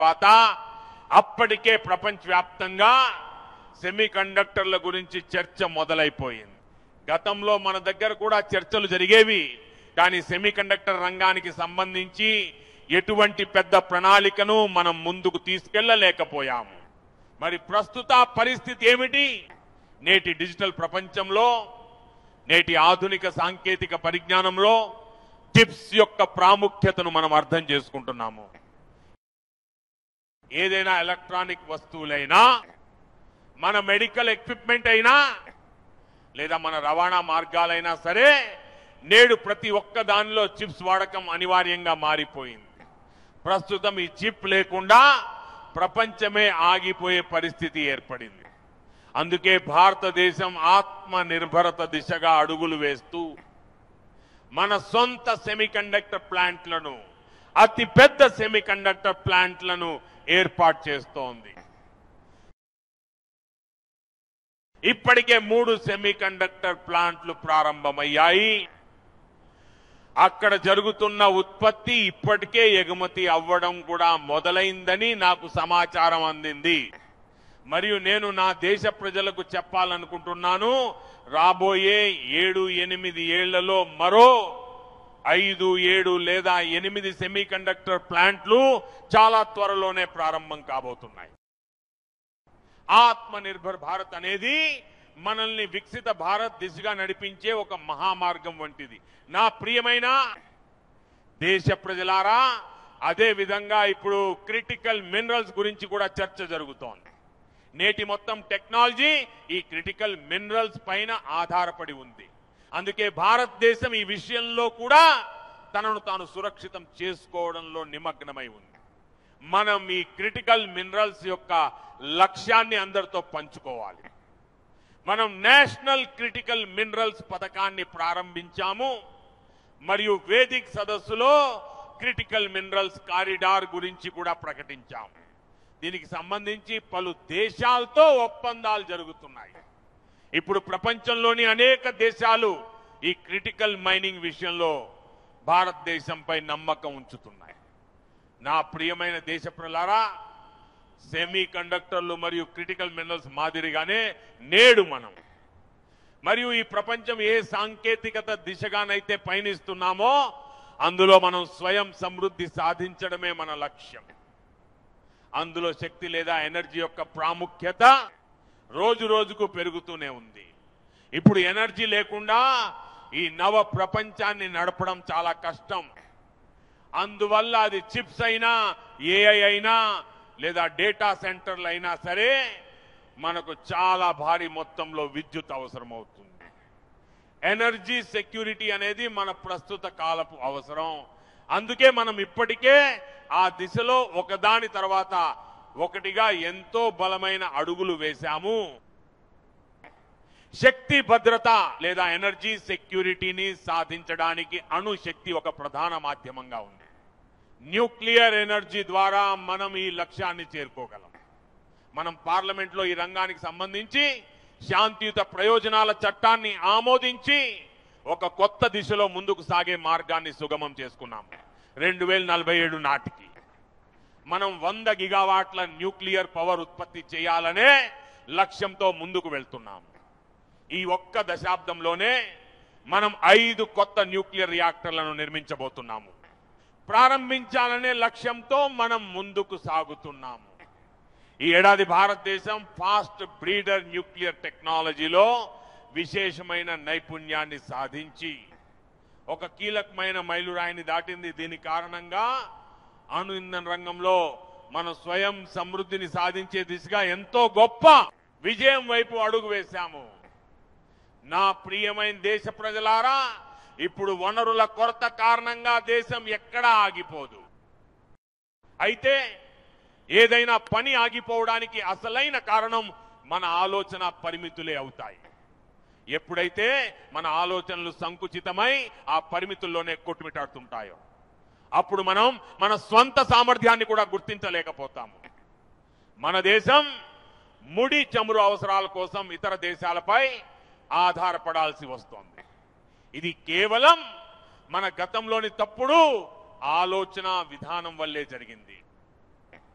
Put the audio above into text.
తర్వాత అప్పటికే ప్రపంచవ్యాప్తంగా సెమీ కండక్టర్ల గురించి చర్చ మొదలైపోయింది గతంలో మన దగ్గర కూడా చర్చలు జరిగేవి కానీ సెమీ కండక్టర్ రంగానికి సంబంధించి ఎటువంటి పెద్ద ప్రణాళికను మనం ముందుకు తీసుకెళ్లలేకపోయాము మరి ప్రస్తుత పరిస్థితి ఏమిటి నేటి డిజిటల్ ప్రపంచంలో నేటి ఆధునిక సాంకేతిక పరిజ్ఞానంలో చిప్స్ యొక్క ప్రాముఖ్యతను మనం అర్థం చేసుకుంటున్నాము ఏదైనా ఎలక్ట్రానిక్ వస్తువులైనా మన మెడికల్ ఎక్విప్మెంట్ అయినా లేదా మన రవాణా మార్గాలైనా సరే నేడు ప్రతి ఒక్క దానిలో చిప్స్ వాడకం అనివార్యంగా మారిపోయింది ప్రస్తుతం ఈ చిప్ లేకుండా ప్రపంచమే ఆగిపోయే పరిస్థితి ఏర్పడింది అందుకే భారతదేశం ఆత్మ నిర్భరత దిశగా అడుగులు వేస్తూ మన సొంత సెమీకండక్టర్ ప్లాంట్లను అతి పెద్ద సెమీకండక్టర్ ప్లాంట్లను ఏర్పాటు చేస్తోంది ఇప్పటికే మూడు సెమీకండక్టర్ ప్లాంట్లు ప్రారంభమయ్యాయి అక్కడ జరుగుతున్న ఉత్పత్తి ఇప్పటికే ఎగుమతి అవ్వడం కూడా మొదలైందని నాకు సమాచారం అందింది మరియు నేను నా దేశ ప్రజలకు చెప్పాలనుకుంటున్నాను రాబోయే ఏడు ఎనిమిది ఏళ్లలో మరో ఐదు ఏడు లేదా ఎనిమిది సెమీ కండక్టర్ ప్లాంట్లు చాలా త్వరలోనే ప్రారంభం కాబోతున్నాయి ఆత్మ నిర్భర్ భారత్ అనేది మనల్ని వికసిత భారత్ దిశగా నడిపించే ఒక మహామార్గం వంటిది నా ప్రియమైన దేశ ప్రజలారా అదే విధంగా ఇప్పుడు క్రిటికల్ మినరల్స్ గురించి కూడా చర్చ జరుగుతోంది నేటి మొత్తం టెక్నాలజీ ఈ క్రిటికల్ మినరల్స్ పైన ఆధారపడి ఉంది అందుకే భారతదేశం ఈ విషయంలో కూడా తనను తాను సురక్షితం చేసుకోవడంలో నిమగ్నమై ఉంది మనం ఈ క్రిటికల్ మినరల్స్ యొక్క లక్ష్యాన్ని అందరితో పంచుకోవాలి మనం నేషనల్ క్రిటికల్ మినరల్స్ పథకాన్ని ప్రారంభించాము మరియు వేదిక్ సదస్సులో క్రిటికల్ మినరల్స్ కారిడార్ గురించి కూడా ప్రకటించాము దీనికి సంబంధించి పలు దేశాలతో ఒప్పందాలు జరుగుతున్నాయి ఇప్పుడు ప్రపంచంలోని అనేక దేశాలు ఈ క్రిటికల్ మైనింగ్ విషయంలో భారతదేశంపై నమ్మకం ఉంచుతున్నాయి నా ప్రియమైన దేశ ప్రజలారా సెమీ కండక్టర్లు మరియు క్రిటికల్ మినరల్స్ మాదిరిగానే నేడు మనం మరియు ఈ ప్రపంచం ఏ సాంకేతికత దిశగానైతే పయనిస్తున్నామో అందులో మనం స్వయం సమృద్ధి సాధించడమే మన లక్ష్యం అందులో శక్తి లేదా ఎనర్జీ యొక్క ప్రాముఖ్యత రోజు రోజుకు పెరుగుతూనే ఉంది ఇప్పుడు ఎనర్జీ లేకుండా ఈ నవ ప్రపంచాన్ని నడపడం చాలా కష్టం అందువల్ల అది చిప్స్ అయినా ఏఐ అయినా లేదా డేటా సెంటర్లు అయినా సరే మనకు చాలా భారీ మొత్తంలో విద్యుత్ అవసరమవుతుంది ఎనర్జీ సెక్యూరిటీ అనేది మన ప్రస్తుత కాలపు అవసరం అందుకే మనం ఇప్పటికే ఆ దిశలో ఒకదాని తర్వాత ఒకటిగా ఎంతో బలమైన అడుగులు వేశాము శక్తి భద్రత లేదా ఎనర్జీ సెక్యూరిటీని సాధించడానికి అణుశక్తి ఒక ప్రధాన మాధ్యమంగా ఉంది న్యూక్లియర్ ఎనర్జీ ద్వారా మనం ఈ లక్ష్యాన్ని చేరుకోగలం మనం పార్లమెంట్ లో ఈ రంగానికి సంబంధించి శాంతియుత ప్రయోజనాల చట్టాన్ని ఆమోదించి ఒక కొత్త దిశలో ముందుకు సాగే మార్గాన్ని సుగమం చేసుకున్నాం రెండు వేల నలభై ఏడు నాటికి మనం వంద గిగావాట్ల న్యూక్లియర్ పవర్ ఉత్పత్తి చేయాలనే లక్ష్యంతో ముందుకు వెళ్తున్నాం ఈ ఒక్క దశాబ్దంలోనే మనం ఐదు కొత్త న్యూక్లియర్ రియాక్టర్లను నిర్మించబోతున్నాము ప్రారంభించాలనే లక్ష్యంతో మనం ముందుకు సాగుతున్నాము ఈ ఏడాది భారతదేశం ఫాస్ట్ బ్రీడర్ న్యూక్లియర్ టెక్నాలజీలో విశేషమైన నైపుణ్యాన్ని సాధించి ఒక కీలకమైన మైలురాయిని దాటింది దీని కారణంగా అణు ఇంధన రంగంలో మనం స్వయం సమృద్ధిని సాధించే దిశగా ఎంతో గొప్ప విజయం వైపు అడుగు వేశాము నా ప్రియమైన దేశ ప్రజలారా ఇప్పుడు వనరుల కొరత కారణంగా దేశం ఎక్కడా ఆగిపోదు అయితే ఏదైనా పని ఆగిపోవడానికి అసలైన కారణం మన ఆలోచన పరిమితులే అవుతాయి ఎప్పుడైతే మన ఆలోచనలు సంకుచితమై ఆ పరిమితుల్లోనే కొట్టుమిటాడుతుంటాయో అప్పుడు మనం మన స్వంత సామర్థ్యాన్ని కూడా గుర్తించలేకపోతాము మన దేశం ముడి చమురు అవసరాల కోసం ఇతర దేశాలపై ఆధారపడాల్సి వస్తోంది ఇది కేవలం మన గతంలోని తప్పుడు ఆలోచన విధానం వల్లే జరిగింది